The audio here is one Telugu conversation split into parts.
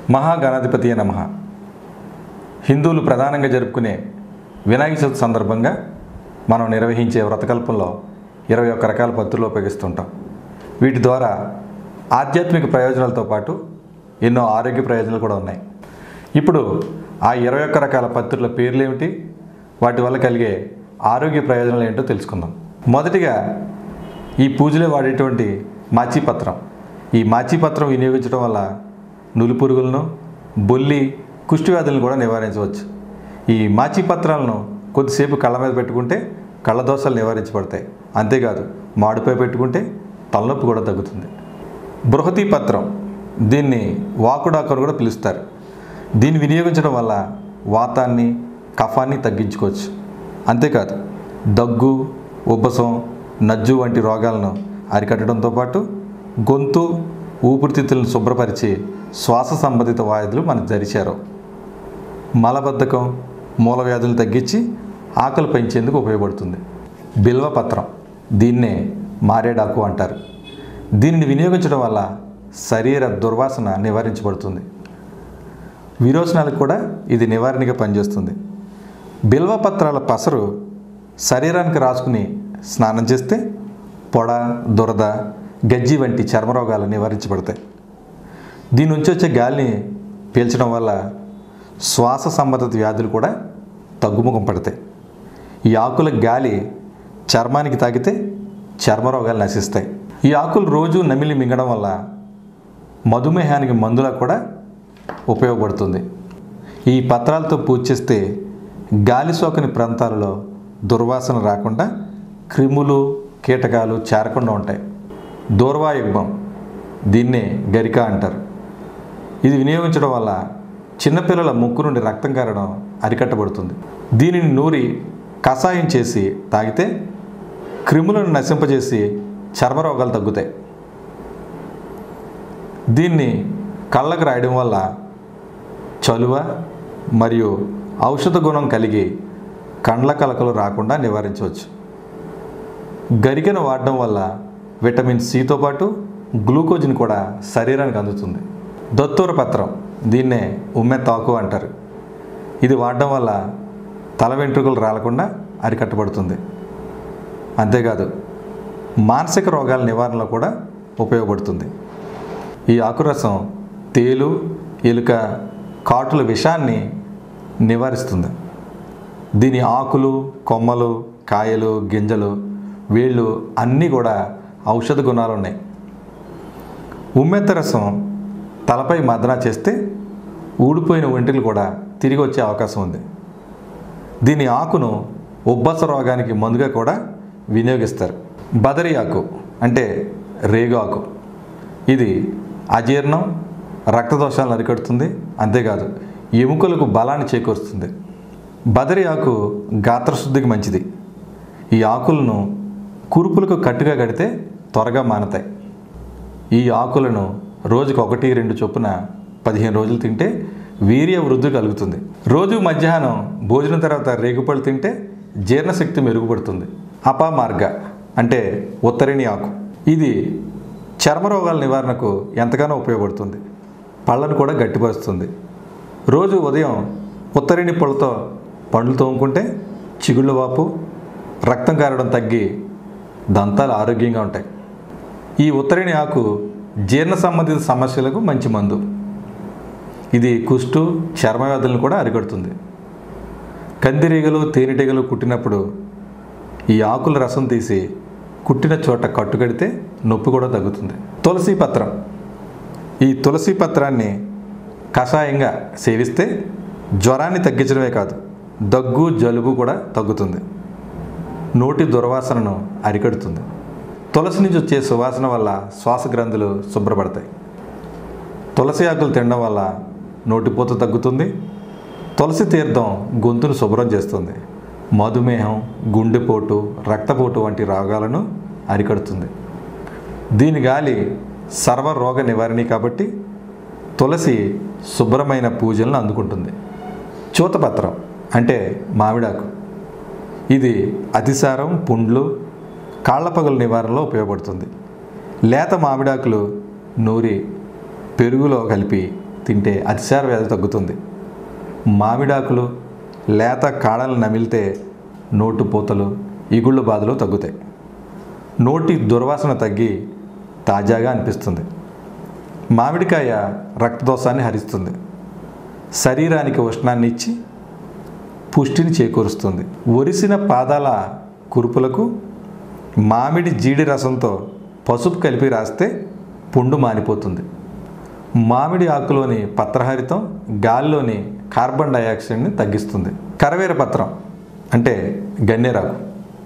మహాగణాధిపతి నమ హిందువులు ప్రధానంగా జరుపుకునే వినాయక చవితి సందర్భంగా మనం నిర్వహించే వ్రతకల్పంలో ఇరవై ఒక్క రకాల పత్రులు ఉపయోగిస్తుంటాం వీటి ద్వారా ఆధ్యాత్మిక ప్రయోజనాలతో పాటు ఎన్నో ఆరోగ్య ప్రయోజనాలు కూడా ఉన్నాయి ఇప్పుడు ఆ ఇరవై ఒక్క రకాల పత్రుల పేర్లు ఏమిటి వాటి వల్ల కలిగే ఆరోగ్య ప్రయోజనాలు ఏంటో తెలుసుకుందాం మొదటిగా ఈ పూజలో వాడేటువంటి మాచిపత్రం ఈ మాచిపత్రం వినియోగించడం వల్ల నులిపురుగులను బొల్లి కుష్టి వ్యాధులను కూడా నివారించవచ్చు ఈ మాచిపత్రాలను కొద్దిసేపు కళ్ళ మీద పెట్టుకుంటే కళ్ళ దోషాలు నివారించబడతాయి అంతేకాదు మాడిపై పెట్టుకుంటే తలనొప్పి కూడా తగ్గుతుంది బృహతి పత్రం దీన్ని వాకుడాకరు కూడా పిలుస్తారు దీన్ని వినియోగించడం వల్ల వాతాన్ని కఫాన్ని తగ్గించుకోవచ్చు అంతేకాదు దగ్గు ఉబ్బసం నజ్జు వంటి రోగాలను అరికట్టడంతో పాటు గొంతు ఊపిరితిత్తులను శుభ్రపరిచి శ్వాస సంబంధిత వ్యాధులు మనకు జరిచారు మలబద్ధకం మూల వ్యాధులను తగ్గించి ఆకలి పెంచేందుకు ఉపయోగపడుతుంది బిల్వపత్రం దీన్నే మారేడాకు అంటారు దీనిని వినియోగించడం వల్ల శరీర దుర్వాసన నివారించబడుతుంది విరోచనాలకు కూడా ఇది నివారణగా పనిచేస్తుంది బిల్వపత్రాల పసరు శరీరానికి రాసుకుని స్నానం చేస్తే పొడ దురద గజ్జి వంటి చర్మ రోగాలు నివారించబడతాయి దీని నుంచి వచ్చే గాలిని పీల్చడం వల్ల శ్వాస సంబంధిత వ్యాధులు కూడా తగ్గుముఖం పడతాయి ఈ ఆకుల గాలి చర్మానికి తాకితే చర్మ రోగాలు నశిస్తాయి ఈ ఆకులు రోజు నమిలి మింగడం వల్ల మధుమేహానికి మందులా కూడా ఉపయోగపడుతుంది ఈ పత్రాలతో పూజ చేస్తే గాలి సోకని ప్రాంతాలలో దుర్వాసన రాకుండా క్రిములు కీటకాలు చేరకుండా ఉంటాయి దూర్వాయుగ్మం దీన్నే గరిక అంటారు ఇది వినియోగించడం వల్ల చిన్నపిల్లల ముక్కు నుండి రక్తం కారడం అరికట్టబడుతుంది దీనిని నూరి కషాయం చేసి తాగితే క్రిములను నశింపజేసి చర్మ రోగాలు తగ్గుతాయి దీన్ని కళ్ళకు రాయడం వల్ల చలువ మరియు ఔషధ గుణం కలిగి కండ్ల కలకలు రాకుండా నివారించవచ్చు గరికెను వాడడం వల్ల విటమిన్ సితో పాటు గ్లూకోజ్ని కూడా శరీరానికి అందుతుంది దత్తూర పత్రం దీన్నే ఉమ్మెత్తాకు అంటారు ఇది వాడడం వల్ల తల వెంట్రుకలు రాలకుండా అరికట్టబడుతుంది అంతేకాదు మానసిక రోగాల నివారణలో కూడా ఉపయోగపడుతుంది ఈ ఆకురసం తేలు ఎలుక కాటుల విషాన్ని నివారిస్తుంది దీని ఆకులు కొమ్మలు కాయలు గింజలు వేళ్ళు అన్నీ కూడా ఔషధ గుణాలు ఉన్నాయి ఉమ్మెత్త రసం తలపై మదన చేస్తే ఊడిపోయిన ఒంటిలు కూడా తిరిగి వచ్చే అవకాశం ఉంది దీని ఆకును ఉబ్బస రోగానికి మందుగా కూడా వినియోగిస్తారు బదరి ఆకు అంటే రేగు ఆకు ఇది అజీర్ణం రక్తదోషాలను అరికడుతుంది అంతేకాదు ఎముకలకు బలాన్ని చేకూరుస్తుంది బదరి ఆకు గాత్రశుద్ధికి మంచిది ఈ ఆకులను కురుపులకు కట్టుగా కడితే త్వరగా మానతాయి ఈ ఆకులను రోజుకు ఒకటి రెండు చొప్పున పదిహేను రోజులు తింటే వీర్య వృద్ధి కలుగుతుంది రోజు మధ్యాహ్నం భోజనం తర్వాత రేగుపళ్ళు తింటే జీర్ణశక్తి మెరుగుపడుతుంది అపామార్గ అంటే ఉత్తరిణి ఆకు ఇది చర్మ రోగాల నివారణకు ఎంతగానో ఉపయోగపడుతుంది పళ్ళను కూడా గట్టిపరుస్తుంది రోజు ఉదయం ఉత్తరిణి పళ్ళతో పండ్లు తోముకుంటే చిగుళ్ళ వాపు రక్తం కారడం తగ్గి దంతాలు ఆరోగ్యంగా ఉంటాయి ఈ ఉత్తరిణి ఆకు జీర్ణ సంబంధిత సమస్యలకు మంచి మందు ఇది కుష్టు చర్మ వ్యాధులను కూడా అరికడుతుంది కందిరీగలు తేనెటీగలు కుట్టినప్పుడు ఈ ఆకుల రసం తీసి కుట్టిన చోట కట్టుకడితే నొప్పి కూడా తగ్గుతుంది తులసి పత్రం ఈ తులసి పత్రాన్ని కషాయంగా సేవిస్తే జ్వరాన్ని తగ్గించడమే కాదు దగ్గు జలుబు కూడా తగ్గుతుంది నోటి దుర్వాసనను అరికడుతుంది తులసి నుంచి వచ్చే సువాసన వల్ల శ్వాస గ్రంథులు శుభ్రపడతాయి తులసి ఆకులు తినడం వల్ల నోటిపూత తగ్గుతుంది తులసి తీర్థం గొంతును శుభ్రం చేస్తుంది మధుమేహం గుండెపోటు రక్తపోటు వంటి రోగాలను అరికడుతుంది దీని గాలి సర్వ రోగ నివారణి కాబట్టి తులసి శుభ్రమైన పూజలను అందుకుంటుంది చూతపత్రం అంటే మామిడాకు ఇది అతిసారం పుండ్లు కాళ్ళపగుల నివారణలో ఉపయోగపడుతుంది లేత మామిడాకులు నూరి పెరుగులో కలిపి తింటే అతిసార వ్యాధి తగ్గుతుంది మామిడాకులు లేత కాడలు నమిలితే నోటు పూతలు ఇగుళ్ళు బాధలు తగ్గుతాయి నోటి దుర్వాసన తగ్గి తాజాగా అనిపిస్తుంది మామిడికాయ రక్తదోషాన్ని హరిస్తుంది శరీరానికి ఉష్ణాన్ని ఇచ్చి పుష్టిని చేకూరుస్తుంది ఒరిసిన పాదాల కురుపులకు మామిడి జీడి రసంతో పసుపు కలిపి రాస్తే పుండు మానిపోతుంది మామిడి ఆకులోని పత్రహరితం గాలిలోని కార్బన్ డైఆక్సైడ్ని తగ్గిస్తుంది కరవేర పత్రం అంటే గన్నేరాకు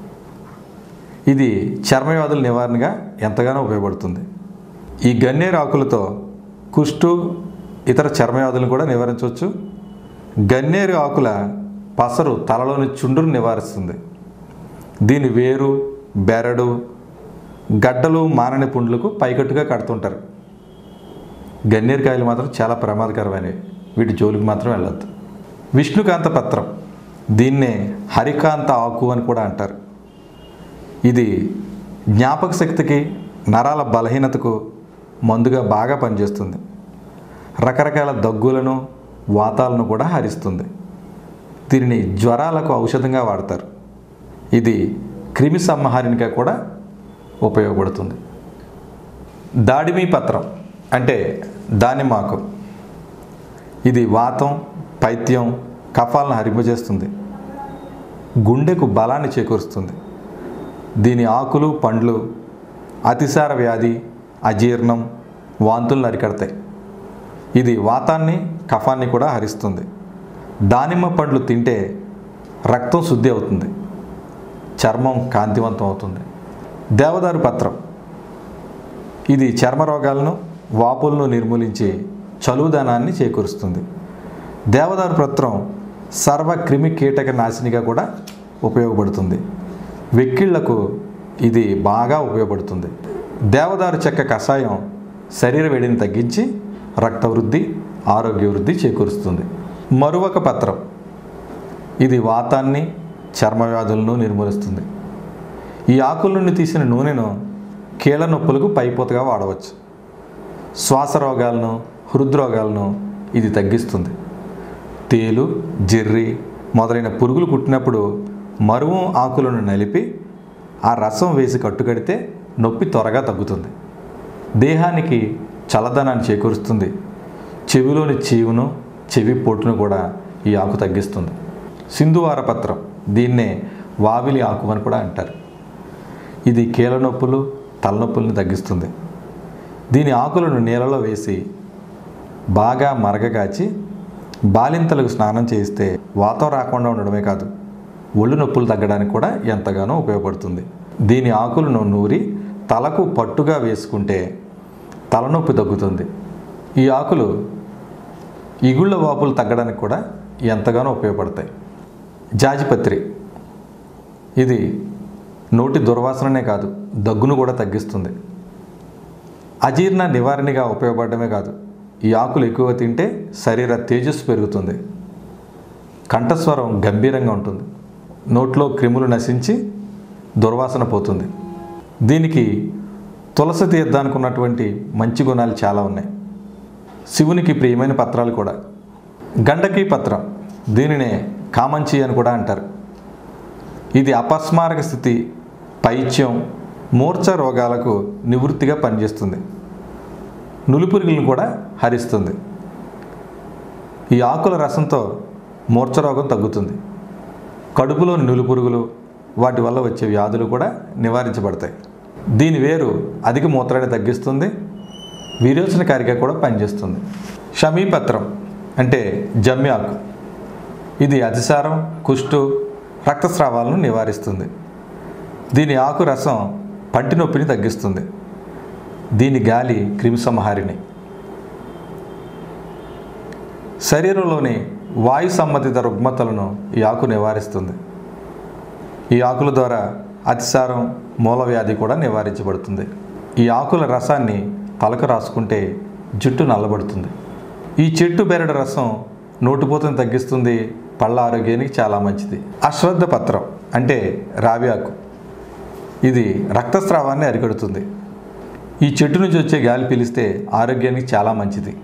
ఇది చర్మవ్యాధుల నివారణగా ఎంతగానో ఉపయోగపడుతుంది ఈ గన్నేరు ఆకులతో కుష్టు ఇతర చర్మవ్యాధులను కూడా నివారించవచ్చు గన్నేరు ఆకుల పసరు తలలోని చుండును నివారిస్తుంది దీని వేరు బెరడు గడ్డలు మానని పుండ్లకు పైకట్టుగా కడుతుంటారు గన్నేరుకాయలు మాత్రం చాలా ప్రమాదకరమైనవి వీటి జోలికి మాత్రం వెళ్ళొద్దు విష్ణుకాంత పత్రం దీన్నే హరికాంత ఆకు అని కూడా అంటారు ఇది జ్ఞాపక శక్తికి నరాల బలహీనతకు మందుగా బాగా పనిచేస్తుంది రకరకాల దగ్గులను వాతాలను కూడా హరిస్తుంది దీనిని జ్వరాలకు ఔషధంగా వాడతారు ఇది క్రిమి సంహారినిగా కూడా ఉపయోగపడుతుంది దాడిమి పత్రం అంటే దానిమాకు ఇది వాతం పైత్యం కఫాలను హరింపజేస్తుంది గుండెకు బలాన్ని చేకూరుస్తుంది దీని ఆకులు పండ్లు అతిసార వ్యాధి అజీర్ణం వాంతులను అరికడతాయి ఇది వాతాన్ని కఫాన్ని కూడా హరిస్తుంది దానిమ్మ పండ్లు తింటే రక్తం శుద్ధి అవుతుంది చర్మం కాంతివంతం అవుతుంది దేవదారు పత్రం ఇది చర్మ రోగాలను వాపులను నిర్మూలించి చలువుదనాన్ని చేకూరుస్తుంది దేవదారు పత్రం సర్వ క్రిమి కీటక నాశినిగా కూడా ఉపయోగపడుతుంది వెక్కిళ్లకు ఇది బాగా ఉపయోగపడుతుంది దేవదారు చెక్క కషాయం శరీర వేడిని తగ్గించి రక్త వృద్ధి ఆరోగ్య వృద్ధి చేకూరుస్తుంది మరువక పత్రం ఇది వాతాన్ని చర్మ వ్యాధులను నిర్మూలిస్తుంది ఈ ఆకుల నుండి తీసిన నూనెను కీళ్ళ నొప్పులకు పైపోతగా వాడవచ్చు శ్వాస రోగాలను హృద్రోగాలను ఇది తగ్గిస్తుంది తేలు జెర్రి మొదలైన పురుగులు కుట్టినప్పుడు మరువు ఆకులను నలిపి ఆ రసం వేసి కట్టుకడితే నొప్పి త్వరగా తగ్గుతుంది దేహానికి చల్లదనాన్ని చేకూరుస్తుంది చెవిలోని చీవును చెవి పొట్టును కూడా ఈ ఆకు తగ్గిస్తుంది సింధువార పత్రం దీన్నే వావిలి ఆకు అని కూడా అంటారు ఇది కీళ్ళ నొప్పులు తలనొప్పుల్ని తగ్గిస్తుంది దీని ఆకులను నీళ్ళలో వేసి బాగా మరగగాచి బాలింతలకు స్నానం చేయిస్తే వాతం రాకుండా ఉండడమే కాదు ఒళ్ళు నొప్పులు తగ్గడానికి కూడా ఎంతగానో ఉపయోగపడుతుంది దీని ఆకులను నూరి తలకు పట్టుగా వేసుకుంటే తలనొప్పి తగ్గుతుంది ఈ ఆకులు ఇగుళ్ళ వాపులు తగ్గడానికి కూడా ఎంతగానో ఉపయోగపడతాయి జాజిపత్రి ఇది నోటి దుర్వాసననే కాదు దగ్గును కూడా తగ్గిస్తుంది అజీర్ణ నివారణగా ఉపయోగపడమే కాదు ఈ ఆకులు ఎక్కువ తింటే శరీర తేజస్సు పెరుగుతుంది కంఠస్వరం గంభీరంగా ఉంటుంది నోట్లో క్రిములు నశించి దుర్వాసన పోతుంది దీనికి తులసి తీర్థానికి ఉన్నటువంటి మంచి గుణాలు చాలా ఉన్నాయి శివునికి ప్రియమైన పత్రాలు కూడా గండకీ పత్రం దీనినే కామంచి అని కూడా అంటారు ఇది అపస్మారక స్థితి పైత్యం మూర్ఛ రోగాలకు నివృత్తిగా పనిచేస్తుంది నులిపురుగులను కూడా హరిస్తుంది ఈ ఆకుల రసంతో మూర్ఛ రోగం తగ్గుతుంది కడుపులోని నులిపురుగులు వాటి వల్ల వచ్చే వ్యాధులు కూడా నివారించబడతాయి దీని వేరు అధిక మూత్రాన్ని తగ్గిస్తుంది విరోచనకారిగా కూడా పనిచేస్తుంది షమీపత్రం అంటే జమ్మి ఆకు ఇది అతిసారం కుష్టు రక్తస్రావాలను నివారిస్తుంది దీని ఆకు రసం పంటి నొప్పిని తగ్గిస్తుంది దీని గాలి క్రిమిసంహారిణి శరీరంలోని వాయు సంబంధిత రుగ్మతలను ఈ ఆకు నివారిస్తుంది ఈ ఆకుల ద్వారా అతిసారం మూలవ్యాధి కూడా నివారించబడుతుంది ఈ ఆకుల రసాన్ని తలకు రాసుకుంటే జుట్టు నల్లబడుతుంది ఈ చెట్టు బెరడు రసం నోటిపోతను తగ్గిస్తుంది పళ్ళ ఆరోగ్యానికి చాలా మంచిది అశ్రద్ధ పత్రం అంటే రావి ఆకు ఇది రక్తస్రావాన్ని అరికడుతుంది ఈ చెట్టు నుంచి వచ్చే గాలి పీలిస్తే ఆరోగ్యానికి చాలా మంచిది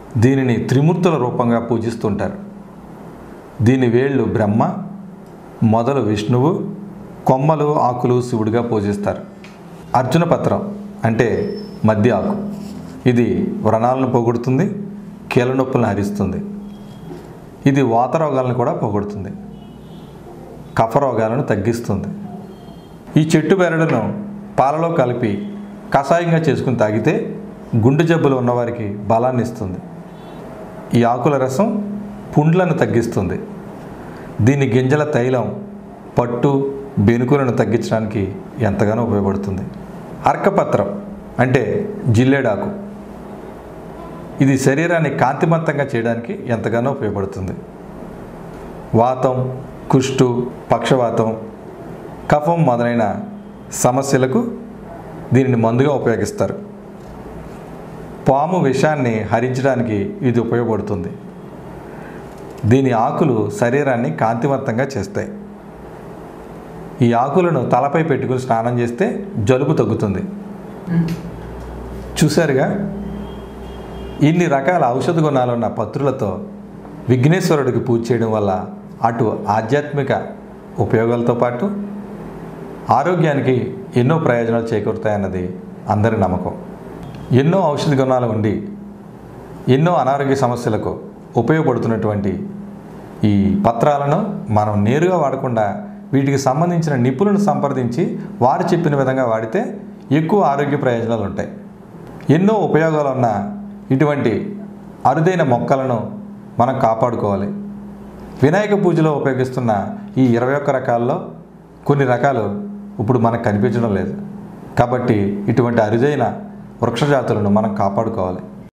దీనిని త్రిమూర్తుల రూపంగా పూజిస్తుంటారు దీని వేళ్ళు బ్రహ్మ మొదలు విష్ణువు కొమ్మలు ఆకులు శివుడిగా పూజిస్తారు అర్జున పత్రం అంటే మధ్య ఆకు ఇది వ్రణాలను పొగుడుతుంది కీళ్ళ నొప్పులను హరిస్తుంది ఇది వాత రోగాలను కూడా పొగుడుతుంది కఫ రోగాలను తగ్గిస్తుంది ఈ చెట్టు బెరడును పాలలో కలిపి కషాయంగా చేసుకుని తాగితే గుండె జబ్బులు ఉన్నవారికి బలాన్ని ఇస్తుంది ఈ ఆకుల రసం పుండ్లను తగ్గిస్తుంది దీని గింజల తైలం పట్టు బెనుకులను తగ్గించడానికి ఎంతగానో ఉపయోగపడుతుంది అర్కపత్రం అంటే జిల్లేడాకు ఇది శరీరాన్ని కాంతిమంతంగా చేయడానికి ఎంతగానో ఉపయోగపడుతుంది వాతం కుష్టు పక్షవాతం కఫం మొదలైన సమస్యలకు దీనిని మందుగా ఉపయోగిస్తారు పాము విషాన్ని హరించడానికి ఇది ఉపయోగపడుతుంది దీని ఆకులు శరీరాన్ని కాంతివంతంగా చేస్తాయి ఈ ఆకులను తలపై పెట్టుకుని స్నానం చేస్తే జలుబు తగ్గుతుంది చూశారుగా ఇన్ని రకాల ఔషధ గుణాలున్న పత్రులతో విఘ్నేశ్వరుడికి పూజ చేయడం వల్ల అటు ఆధ్యాత్మిక ఉపయోగాలతో పాటు ఆరోగ్యానికి ఎన్నో ప్రయోజనాలు చేకూరుతాయన్నది అందరి నమ్మకం ఎన్నో ఔషధ గుణాలు ఉండి ఎన్నో అనారోగ్య సమస్యలకు ఉపయోగపడుతున్నటువంటి ఈ పత్రాలను మనం నేరుగా వాడకుండా వీటికి సంబంధించిన నిపుణులను సంప్రదించి వారు చెప్పిన విధంగా వాడితే ఎక్కువ ఆరోగ్య ప్రయోజనాలు ఉంటాయి ఎన్నో ఉపయోగాలు ఉన్న ఇటువంటి అరుదైన మొక్కలను మనం కాపాడుకోవాలి వినాయక పూజలో ఉపయోగిస్తున్న ఈ ఇరవై ఒక్క రకాల్లో కొన్ని రకాలు ఇప్పుడు మనకు కనిపించడం లేదు కాబట్టి ఇటువంటి అరుదైన వృక్ష జాతులను మనం కాపాడుకోవాలి